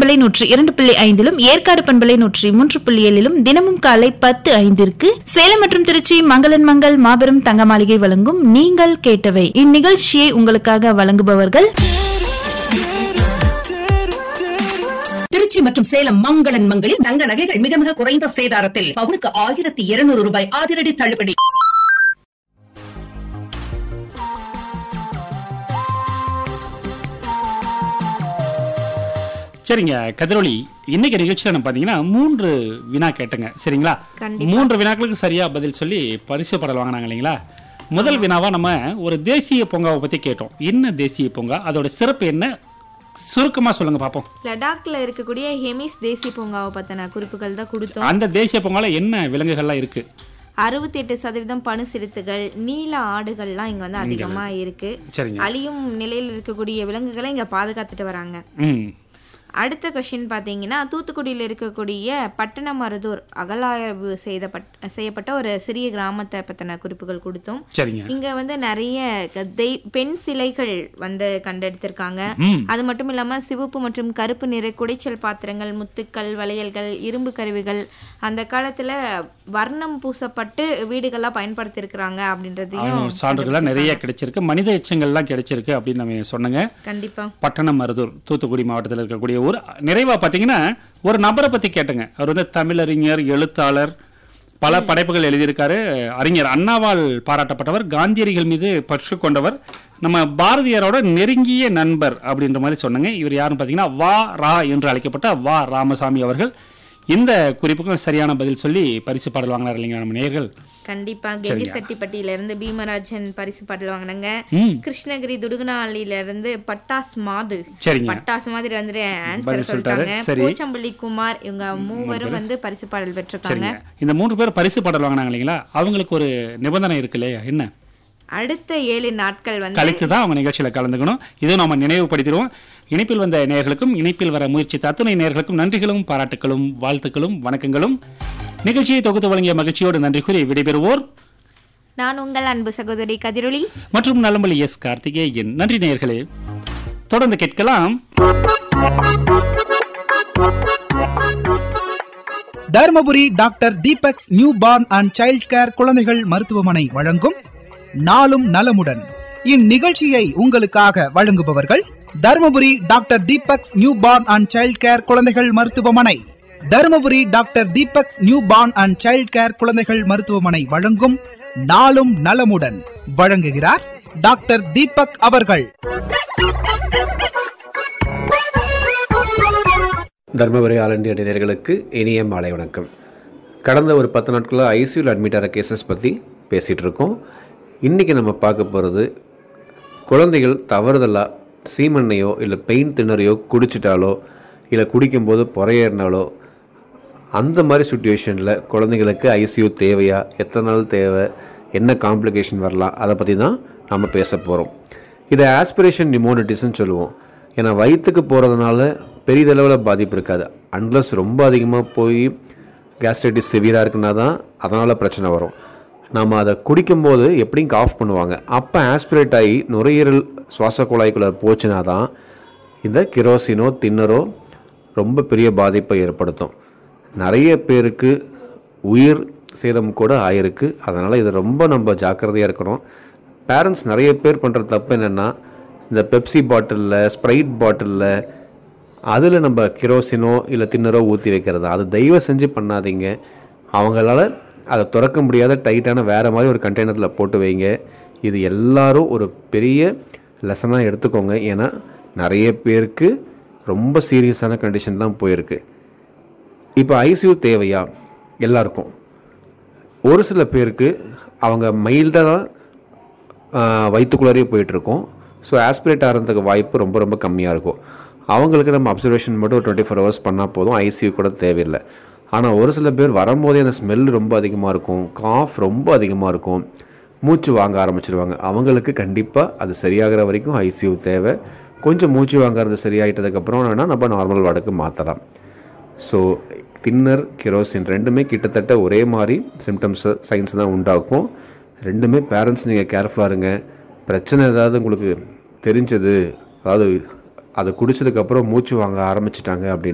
பண்பலை நூற்றி இரண்டு புள்ளி ஐந்திலும் ஏற்காடு பண்பலை நூற்றி மூன்று புள்ளி ஏழிலும் தினமும் காலை பத்து ஐந்திற்கு சேலம் மற்றும் திருச்சி மங்களன் மங்கள் மாபெரும் தங்க மாளிகை வழங்கும் நீங்கள் கேட்டவை இந்நிகழ்ச்சியை உங்களுக்காக வழங்குபவர்கள் திருச்சி மற்றும் சேலம் மங்களன் மங்களில் தங்க நகைகள் மிக மிக குறைந்த சேதாரத்தில் பவுனுக்கு ஆயிரத்தி இருநூறு ரூபாய் அதிரடி தள்ளுபடி சரிங்க கதிரொலி இன்னைக்கு நிகழ்ச்சியில நம்ம பாத்தீங்கன்னா மூன்று வினா கேட்டங்க சரிங்களா மூன்று வினாக்களுக்கு சரியா பதில் சொல்லி பரிசு படல் வாங்கினாங்க இல்லைங்களா முதல் வினாவா நம்ம ஒரு தேசிய பூங்காவை பத்தி கேட்டோம் என்ன தேசிய பூங்கா அதோட சிறப்பு என்ன சுருக்கமா சொல்லுங்க பாப்போம் லடாக்ல இருக்கக்கூடிய ஹெமிஸ் தேசிய பூங்காவை பத்தின குறிப்புகள் தான் கொடுத்தோம் அந்த தேசிய பூங்கால என்ன விலங்குகள்லாம் இருக்கு அறுபத்தி எட்டு சதவீதம் பனு சிறுத்தைகள் நீல ஆடுகள்லாம் இங்க வந்து அதிகமா இருக்கு சரிங்க அழியும் நிலையில் இருக்கக்கூடிய விலங்குகளை இங்க பாதுகாத்துட்டு வராங்க ம் அடுத்த கொஸ்டின் பார்த்தீங்கன்னா தூத்துக்குடியில் இருக்கக்கூடிய பட்டணமருதூர் அகலாய்வு செய்தப்பட் செய்யப்பட்ட ஒரு சிறிய கிராமத்தை பற்றின குறிப்புகள் கொடுத்தோம் சரிங்க இங்க வந்து நிறைய க- தெய் பெண் சிலைகள் வந்து கண்டெடுத்திருக்காங்க ம் அது மட்டும் இல்லாம சிவப்பு மற்றும் கருப்பு நிற குடைச்சல் பாத்திரங்கள் முத்துக்கள் வளையல்கள் இரும்பு கருவிகள் அந்த காலத்துல வர்ணம் பூசப்பட்டு வீடுகளா பயன்படுத்தியிருக்கிறாங்க அப்படின்றதையும் அதோட சான்றுகள்லாம் நிறைய கிடைச்சிருக்கு மனித எச்சங்கள்லாம் கிடைச்சிருக்கு அப்படின்னு நம்ம சொன்னங்க கண்டிப்பா பட்டணம் மருதூர் தூத்துக்குடி மாவட்டத்தில் இருக்கக்கூடிய ஊர் நிறைவா பார்த்தீங்கன்னா ஒரு நபரை பத்தி கேட்டங்க அவர் வந்து தமிழறிஞர் எழுத்தாளர் பல படைப்புகள் எழுதியிருக்காரு அறிஞர் அண்ணாவால் பாராட்டப்பட்டவர் காந்தியடிகள் மீது பற்று கொண்டவர் நம்ம பாரதியாரோட நெருங்கிய நண்பர் அப்படின்ற மாதிரி சொன்னாங்க இவர் யாருன்னு பார்த்தீங்கன்னா வா ரா என்று அழைக்கப்பட்ட வா ராமசாமி அவர்கள் இந்த குறிப்புக்கும் சரியான பதில் சொல்லி பரிசு பாடல் வாங்கினார் இல்லைங்களா நம்ம நேயர்கள் கண்டிப்பா கெல்லிசெட்டிப்பட்டியில இருந்து பீமராஜன் பரிசு பாடல் வாங்கினாங்க ம் கிருஷ்ணகிரி துடுகுநாளில இருந்து பட்டாஸ் மாது சரிங்க பட்டாசு மாதிரி வந்துட்டு ஆன்சர் பதில் சொல்லிட்டாரு. சொல்லிட்டாங்க சரி. போச்சம்பள்ளி குமார் இவங்க மூவரும் வந்து பரிசு பாடல் பெற்றிருக்காங்க சரிங்க இந்த மூன்று பேர் பரிசு பாடல் வாங்கினாங்க இல்லைங்களா அவங்களுக்கு ஒரு நிபந்தனை இருக்கு இல்லையா என்ன அடுத்த ஏழு நாட்கள் வந்து கழித்து தான் அவங்க நிகழ்ச்சியில கலந்துக்கணும் இதை நம்ம நினைவுபடுத்திடுவோம் இணைப்பில் வந்த நேயர்களுக்கும் இணைப்பில் வர முயற்சித்த அத்துணை நேயர்களுக்கும் நன்றிகளும் பாராட்டுகளும் வாழ்த்துக்களும் வணக்கங்களும் நிகழ்ச்சியை தொகுத்து வழங்கிய மகிழ்ச்சியோடு நன்றி கூறி விடைபெறுவோர் நான் உங்கள் அன்பு சகோதரி கதிரொளி மற்றும் நலம்பலி எஸ் கார்த்திகேயன் நன்றி நேயர்களே தொடர்ந்து கேட்கலாம் Dharmapuri doctor Deepak's new born and child care குழந்தைகள் மருத்துவமனை வழங்கும் நாளும் நலமுடன் இந்நிகழ்ச்சியை உங்களுக்காக வழங்குபவர்கள் Dharmapuri doctor Deepak's new born and child care குழந்தைகள் மருத்துவமனை Dharmapuri doctor Deepak's new born and child care குழந்தைகள் மருத்துவமனை வழங்கும் நாளும் நலமுடன் வழங்குகிறார் டாக்டர் தீபக் அவர்கள் தர்மபுரி ஆல் இண்டியா நேயர்களுக்கு இனிய மாலை வணக்கம் கடந்த ஒரு பத்து நாட்களாக ஐசியூவில் அட்மிட் ஆகிற கேசஸ் பற்றி பேசிகிட்டு இருக்கோம் இன்றைக்கி நம்ம பார்க்க போகிறது குழந்தைகள் தவறுதலாக சீமெண்ணையோ இல்லை பெயிண்ட் திணறையோ குடிச்சிட்டாலோ இல்லை குடிக்கும்போது புறையேறினாலோ அந்த மாதிரி சுச்சுவேஷனில் குழந்தைங்களுக்கு ஐசியூ தேவையா எத்தனை நாள் தேவை என்ன காம்ப்ளிகேஷன் வரலாம் அதை பற்றி தான் நம்ம பேச போகிறோம் இதை ஆஸ்பிரேஷன் நிமோனிட்டிஸ்ன்னு சொல்லுவோம் ஏன்னா வயிற்றுக்கு போகிறதுனால பெரிதளவில் பாதிப்பு இருக்காது அன்லஸ் ரொம்ப அதிகமாக போய் கேஸ்ட்ரைட்டிஸ் சிவியராக இருக்குன்னா தான் அதனால் பிரச்சனை வரும் நம்ம அதை குடிக்கும்போது எப்படியும் காஃப் பண்ணுவாங்க அப்போ ஆஸ்பிரேட் ஆகி நுரையீரல் சுவாச குழாய்க்குள்ளே போச்சுன்னா தான் இந்த கிரோசினோ தின்னரோ ரொம்ப பெரிய பாதிப்பை ஏற்படுத்தும் நிறைய பேருக்கு உயிர் சேதம் கூட ஆயிருக்கு அதனால் இது ரொம்ப நம்ம ஜாக்கிரதையாக இருக்கணும் பேரண்ட்ஸ் நிறைய பேர் பண்ணுற தப்பு என்னென்னா இந்த பெப்சி பாட்டிலில் ஸ்ப்ரைட் பாட்டிலில் அதில் நம்ம கிரோசினோ இல்லை தின்னரோ ஊற்றி வைக்கிறது அது தயவு செஞ்சு பண்ணாதீங்க அவங்களால அதை திறக்க முடியாத டைட்டான வேறு மாதிரி ஒரு கண்டெய்னரில் போட்டு வைங்க இது எல்லாரும் ஒரு பெரிய லெசனாக எடுத்துக்கோங்க ஏன்னா நிறைய பேருக்கு ரொம்ப சீரியஸான கண்டிஷன் தான் போயிருக்கு இப்போ ஐசியூ தேவையா எல்லாருக்கும் ஒரு சில பேருக்கு அவங்க மைல்டாக தான் வயிற்றுக்குள்ளாரே போயிட்டுருக்கோம் ஸோ ஆஸ்பிரேட் ஆகிறதுக்கு வாய்ப்பு ரொம்ப ரொம்ப கம்மியாக இருக்கும் அவங்களுக்கு நம்ம அப்சர்வேஷன் மட்டும் ஒரு டுவெண்ட்டி ஃபோர் ஹவர்ஸ் பண்ணால் போதும் ஐசியூ கூட தேவையில்லை ஆனால் ஒரு சில பேர் வரும்போதே அந்த ஸ்மெல் ரொம்ப அதிகமாக இருக்கும் காஃப் ரொம்ப அதிகமாக இருக்கும் மூச்சு வாங்க ஆரம்பிச்சிருவாங்க அவங்களுக்கு கண்டிப்பாக அது சரியாகிற வரைக்கும் ஐசியூ தேவை கொஞ்சம் மூச்சு வாங்குறது சரியாயிட்டதுக்கப்புறம் வேணால் நம்ம நார்மல் வார்டுக்கு மாற்றலாம் ஸோ தின்னர் கிரோசின் ரெண்டுமே கிட்டத்தட்ட ஒரே மாதிரி சிம்டம்ஸு சைன்ஸ் தான் உண்டாக்கும் ரெண்டுமே பேரண்ட்ஸ் நீங்கள் கேர்ஃபுல்லாக இருங்க பிரச்சனை ஏதாவது உங்களுக்கு தெரிஞ்சது அதாவது அதை குடிச்சதுக்கப்புறம் மூச்சு வாங்க ஆரம்பிச்சிட்டாங்க அப்படின்னு